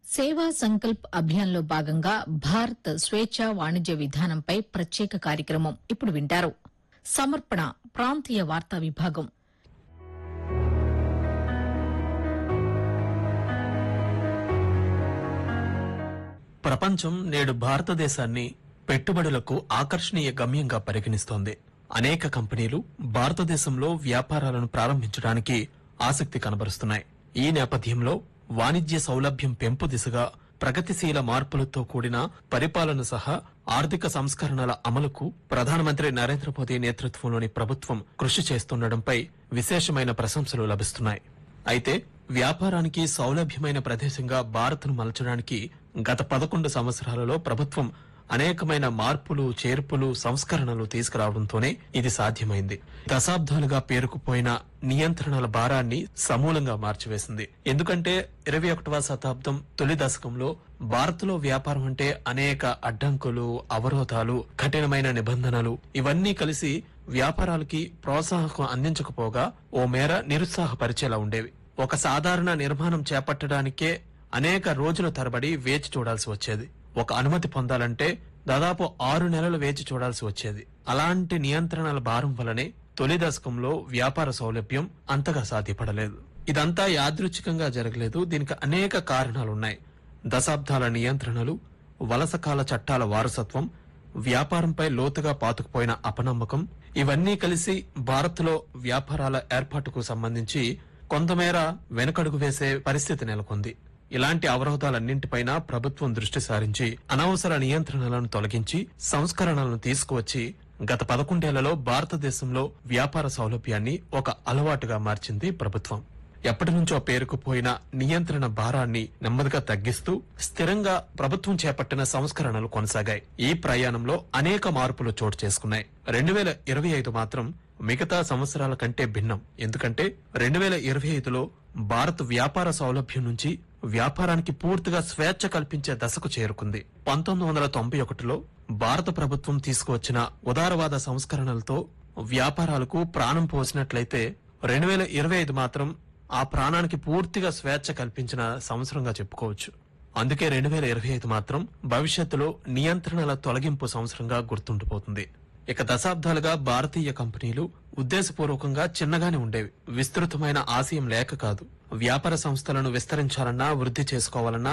సేవా సంకల్ప్ అభియాన్లో భాగంగా భారత్ స్వేచ్ఛ వాణిజ్య విధానంపై ప్రత్యేక కార్యక్రమం ఇప్పుడు వింటారు సమర్పణ ప్రాంతీయ వార్తా విభాగం ప్రపంచం నేడు భారతదేశాన్ని పెట్టుబడులకు ఆకర్షణీయ గమ్యంగా పరిగణిస్తోంది అనేక కంపెనీలు భారతదేశంలో వ్యాపారాలను ప్రారంభించడానికి ఆసక్తి కనబరుస్తున్నాయి ఈ నేపథ్యంలో వాణిజ్య సౌలభ్యం పెంపు దిశగా ప్రగతిశీల మార్పులతో కూడిన పరిపాలన సహా ఆర్థిక సంస్కరణల అమలుకు ప్రధానమంత్రి నరేంద్ర మోదీ నేతృత్వంలోని ప్రభుత్వం కృషి చేస్తుండటంపై విశేషమైన ప్రశంసలు లభిస్తున్నాయి అయితే వ్యాపారానికి సౌలభ్యమైన ప్రదేశంగా భారత్ను మలచడానికి గత పదకొండు సంవత్సరాలలో ప్రభుత్వం అనేకమైన మార్పులు చేర్పులు సంస్కరణలు తీసుకురావడంతోనే ఇది సాధ్యమైంది దశాబ్దాలుగా పేరుకుపోయిన నియంత్రణల భారాన్ని సమూలంగా మార్చివేసింది ఎందుకంటే ఇరవై ఒకటవ శతాబ్దం తొలి దశకంలో భారత్లో వ్యాపారం అంటే అనేక అడ్డంకులు అవరోధాలు కఠినమైన నిబంధనలు ఇవన్నీ కలిసి వ్యాపారాలకి ప్రోత్సాహకం అందించకపోగా ఓ మేర నిరుత్సాహపరిచేలా ఉండేవి ఒక సాధారణ నిర్మాణం చేపట్టడానికే అనేక రోజుల తరబడి వేచి చూడాల్సి వచ్చేది ఒక అనుమతి పొందాలంటే దాదాపు ఆరు నెలలు వేచి చూడాల్సి వచ్చేది అలాంటి నియంత్రణల భారం వల్లనే తొలి దశకంలో వ్యాపార సౌలభ్యం అంతగా సాధ్యపడలేదు ఇదంతా యాదృచ్ఛికంగా జరగలేదు దీనికి అనేక కారణాలున్నాయి దశాబ్దాల నియంత్రణలు వలసకాల చట్టాల వారసత్వం వ్యాపారంపై లోతుగా పాతుకుపోయిన అపనమ్మకం ఇవన్నీ కలిసి భారత్లో వ్యాపారాల ఏర్పాటుకు సంబంధించి కొంతమేర వెనకడుగు వేసే పరిస్థితి నెలకొంది ఇలాంటి అవరోధాలన్నింటిపైన ప్రభుత్వం దృష్టి సారించి అనవసర నియంత్రణలను తొలగించి సంస్కరణలను తీసుకువచ్చి గత పదకొండేళ్లలో భారతదేశంలో వ్యాపార సౌలభ్యాన్ని ఒక అలవాటుగా మార్చింది ప్రభుత్వం ఎప్పటి నుంచో పేరుకుపోయిన నియంత్రణ భారాన్ని నెమ్మదిగా తగ్గిస్తూ స్థిరంగా ప్రభుత్వం చేపట్టిన సంస్కరణలు కొనసాగాయి ఈ ప్రయాణంలో అనేక మార్పులు చోటు చేసుకున్నాయి రెండు వేల ఇరవై ఐదు మాత్రం మిగతా సంవత్సరాల కంటే భిన్నం ఎందుకంటే రెండు వేల ఇరవై ఐదులో భారత్ వ్యాపార సౌలభ్యం నుంచి వ్యాపారానికి పూర్తిగా స్వేచ్ఛ కల్పించే దశకు చేరుకుంది పంతొమ్మిది వందల తొంభై ఒకటిలో భారత ప్రభుత్వం తీసుకువచ్చిన ఉదారవాద సంస్కరణలతో వ్యాపారాలకు ప్రాణం పోసినట్లయితే రెండు వేల ఇరవై ఐదు మాత్రం ఆ ప్రాణానికి పూర్తిగా స్వేచ్ఛ కల్పించిన సంవత్సరంగా చెప్పుకోవచ్చు అందుకే రెండు వేల ఇరవై ఐదు మాత్రం భవిష్యత్తులో నియంత్రణల తొలగింపు సంవత్సరంగా గుర్తుండిపోతుంది ఇక దశాబ్దాలుగా భారతీయ కంపెనీలు ఉద్దేశపూర్వకంగా చిన్నగానే ఉండేవి విస్తృతమైన ఆశయం లేక కాదు వ్యాపార సంస్థలను విస్తరించాలన్నా వృద్ధి చేసుకోవాలన్నా